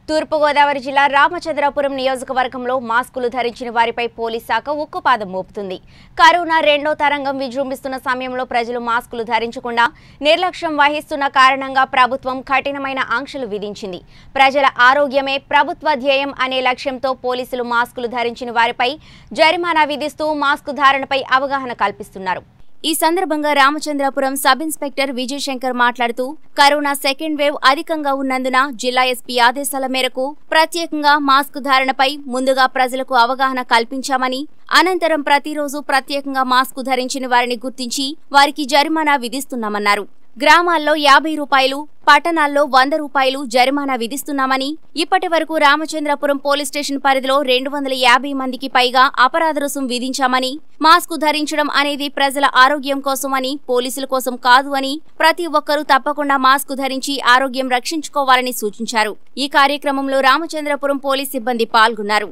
తూర్పుగోదావరి జిల్లా రామచంద్రాపురం నియోజకవర్గంలో మాస్కులు ధరించిన వారిపై పోలీస్ శాఖ ఉక్కుపాదం మోపుతుంది కరోనా రెండో తరంగం విజృంభిస్తున్న సమయంలో ప్రజలు మాస్కులు ధరించకుండా నిర్లక్ష్యం వహిస్తున్న కారణంగా ప్రభుత్వం కఠినమైన ఆంక్షలు విధించింది ప్రజల ఆరోగ్యమే ప్రభుత్వ ధ్యేయం అనే లక్ష్యంతో పోలీసులు మాస్కులు ధరించిన వారిపై జరిమానా విధిస్తూ మాస్కు ధారణపై అవగాహన కల్పిస్తున్నారు ఈ సందర్భంగా రామచంద్రాపురం సబ్ ఇన్స్పెక్టర్ విజయ్ శంకర్ మాట్లాడుతూ కరోనా సెకండ్ వేవ్ అధికంగా ఉన్నందున జిల్లా ఎస్పీ ఆదేశాల మేరకు ప్రత్యేకంగా మాస్క్ ధారణపై ముందుగా ప్రజలకు అవగాహన కల్పించామని అనంతరం ప్రతిరోజు ప్రత్యేకంగా మాస్క్ ధరించిన వారిని గుర్తించి వారికి జరిమానా విధిస్తున్నామన్నారు గ్రామాల్లో యాభై రూపాయలు పట్టణాల్లో వంద రూపాయలు జరిమానా విధిస్తున్నామని ఇప్పటి వరకు రామచంద్రపురం పోలీస్ స్టేషన్ పరిధిలో రెండు వందల యాభై మందికి పైగా అపరాధ రుసుం విధించామని మాస్క్ ధరించడం అనేది ప్రజల ఆరోగ్యం కోసమని పోలీసుల కోసం కాదు అని ప్రతి ఒక్కరూ తప్పకుండా మాస్క్ ధరించి ఆరోగ్యం రక్షించుకోవాలని సూచించారు ఈ కార్యక్రమంలో రామచంద్రపురం పోలీస్ సిబ్బంది పాల్గొన్నారు